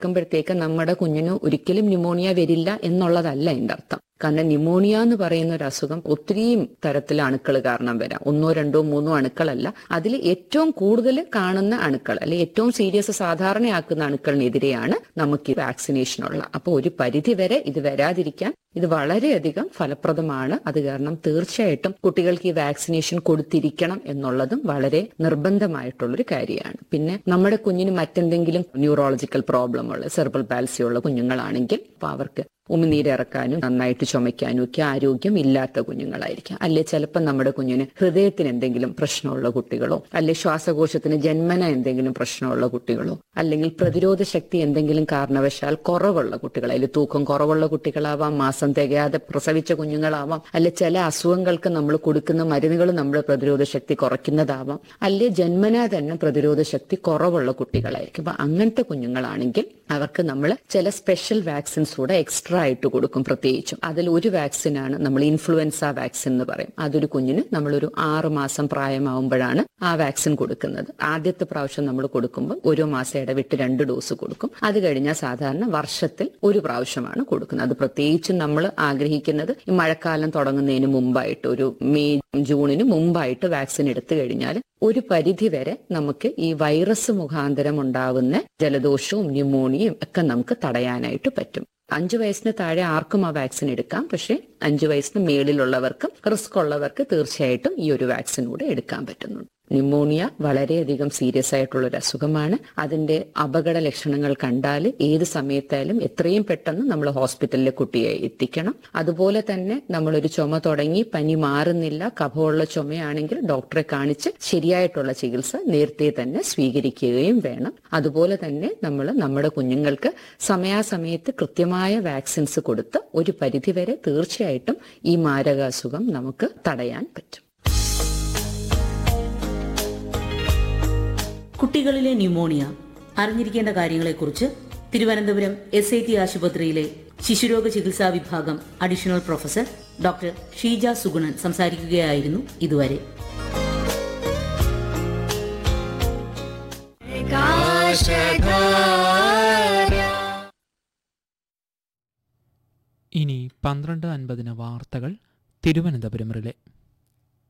ക്കുമ്പോഴത്തേക്ക് നമ്മുടെ കുഞ്ഞിന് ഒരിക്കലും ന്യൂമോണിയ വരില്ല എന്നുള്ളതല്ല എൻ്റെ അർത്ഥം കാരണം ന്യൂമോണിയ എന്ന് പറയുന്ന ഒരു അസുഖം ഒത്തിരിയും തരത്തിലെ അണുക്കൾ കാരണം വരാം ഒന്നോ രണ്ടോ മൂന്നോ അണുക്കളല്ല അതിൽ ഏറ്റവും കൂടുതൽ കാണുന്ന അണുക്കൾ അല്ലെ ഏറ്റവും സീരിയസ് സാധാരണയാക്കുന്ന അണുക്കളിനെതിരെയാണ് നമുക്ക് ഈ വാക്സിനേഷൻ ഉള്ള അപ്പോൾ ഒരു പരിധി വരെ ഇത് വരാതിരിക്കാൻ ഇത് വളരെയധികം ഫലപ്രദമാണ് അത് കാരണം തീർച്ചയായിട്ടും കുട്ടികൾക്ക് ഈ വാക്സിനേഷൻ കൊടുത്തിരിക്കണം എന്നുള്ളതും വളരെ നിർബന്ധമായിട്ടുള്ളൊരു കാര്യമാണ് പിന്നെ നമ്മുടെ കുഞ്ഞിന് മറ്റെന്തെങ്കിലും ന്യൂറോളജിക്കൽ പ്രോബ്ലം ഉള്ള സെർബൽ പാൽസി ഉള്ള കുഞ്ഞുങ്ങളാണെങ്കിൽ അപ്പൊ അവർക്ക് ഉമിനീരിറക്കാനും നന്നായിട്ട് ചുമയ്ക്കാനും ഒക്കെ ആരോഗ്യം ഇല്ലാത്ത കുഞ്ഞുങ്ങളായിരിക്കാം അല്ലെ ചിലപ്പോൾ നമ്മുടെ കുഞ്ഞിന് ഹൃദയത്തിന് എന്തെങ്കിലും പ്രശ്നമുള്ള കുട്ടികളോ അല്ലെ ശ്വാസകോശത്തിന് ജന്മന എന്തെങ്കിലും പ്രശ്നമുള്ള കുട്ടികളോ അല്ലെങ്കിൽ പ്രതിരോധ ശക്തി എന്തെങ്കിലും കാരണവശാൽ കുറവുള്ള കുട്ടികൾ അതിൽ തൂക്കം കുറവുള്ള കുട്ടികളാവാം മാസം തികയാതെ പ്രസവിച്ച കുഞ്ഞുങ്ങളാവാം അല്ലെ ചില അസുഖങ്ങൾക്ക് നമ്മൾ കൊടുക്കുന്ന മരുന്നുകൾ നമ്മുടെ പ്രതിരോധ ശക്തി കുറയ്ക്കുന്നതാവാം അല്ലെ ജന്മന തന്നെ പ്രതിരോധ ശക്തി കുറവുള്ള കുട്ടികളായിരിക്കും അപ്പൊ അങ്ങനത്തെ കുഞ്ഞുങ്ങളാണെങ്കിൽ അവർക്ക് നമ്മൾ ചില സ്പെഷ്യൽ വാക്സിൻസ് കൂടെ എക്സ്ട്രാ ആയിട്ട് കൊടുക്കും പ്രത്യേകിച്ചും അതിൽ ഒരു വാക്സിനാണ് നമ്മൾ ഇൻഫ്ലുവൻസ വാക്സിൻ എന്ന് പറയും അതൊരു കുഞ്ഞിന് നമ്മളൊരു ആറ് മാസം പ്രായമാവുമ്പോഴാണ് ആ വാക്സിൻ കൊടുക്കുന്നത് ആദ്യത്തെ പ്രാവശ്യം നമ്മൾ കൊടുക്കുമ്പോൾ ഓരോ മാസം ഇടവിട്ട് രണ്ട് ഡോസ് കൊടുക്കും അത് കഴിഞ്ഞാൽ സാധാരണ വർഷത്തിൽ ഒരു പ്രാവശ്യമാണ് കൊടുക്കുന്നത് അത് പ്രത്യേകിച്ചും നമ്മൾ ആഗ്രഹിക്കുന്നത് ഈ മഴക്കാലം തുടങ്ങുന്നതിന് മുമ്പായിട്ട് ഒരു മെയ് ജൂണിന് മുമ്പായിട്ട് വാക്സിൻ എടുത്തു കഴിഞ്ഞാൽ ഒരു പരിധി വരെ നമുക്ക് ഈ വൈറസ് മുഖാന്തരം ഉണ്ടാവുന്ന ജലദോഷവും ന്യൂമോണിയയും ഒക്കെ നമുക്ക് തടയാനായിട്ട് പറ്റും അഞ്ചു വയസ്സിന് താഴെ ആർക്കും ആ വാക്സിൻ എടുക്കാം പക്ഷേ അഞ്ചു വയസ്സിന് മേളിലുള്ളവർക്കും റിസ്ക് ഉള്ളവർക്ക് തീർച്ചയായിട്ടും ഈ ഒരു വാക്സിൻ കൂടെ എടുക്കാൻ പറ്റുന്നുണ്ട് ന്യൂമോണിയ വളരെയധികം സീരിയസ് ആയിട്ടുള്ള ഒരു അസുഖമാണ് അതിന്റെ അപകട ലക്ഷണങ്ങൾ കണ്ടാൽ ഏത് സമയത്തായാലും എത്രയും പെട്ടെന്ന് നമ്മൾ ഹോസ്പിറ്റലിൽ കുട്ടിയെ എത്തിക്കണം അതുപോലെ തന്നെ നമ്മളൊരു ചുമ തുടങ്ങി പനി മാറുന്നില്ല കഫമുള്ള ചുമയാണെങ്കിൽ ഡോക്ടറെ കാണിച്ച് ശരിയായിട്ടുള്ള ചികിത്സ നേരത്തെ തന്നെ സ്വീകരിക്കുകയും വേണം അതുപോലെ തന്നെ നമ്മൾ നമ്മുടെ കുഞ്ഞുങ്ങൾക്ക് സമയാസമയത്ത് കൃത്യമായ വാക്സിൻസ് കൊടുത്ത് ഒരു പരിധിവരെ തീർച്ചയായിട്ടും ഈ മാരകാസുഖം നമുക്ക് തടയാൻ പറ്റും കുട്ടികളിലെ ന്യൂമോണിയ അറിഞ്ഞിരിക്കേണ്ട കാര്യങ്ങളെക്കുറിച്ച് തിരുവനന്തപുരം എസ് ഐ ടി ആശുപത്രിയിലെ ശിശുരോഗ ചികിത്സാ വിഭാഗം additional professor doctor Sheeja Sugunan സംസാരിക്കുകയായിരുന്നു ഇതുവരെ ഇനി പന്ത്രണ്ട് അൻപതിന് വാർത്തകൾ തിരുവനന്തപുരം റിലേ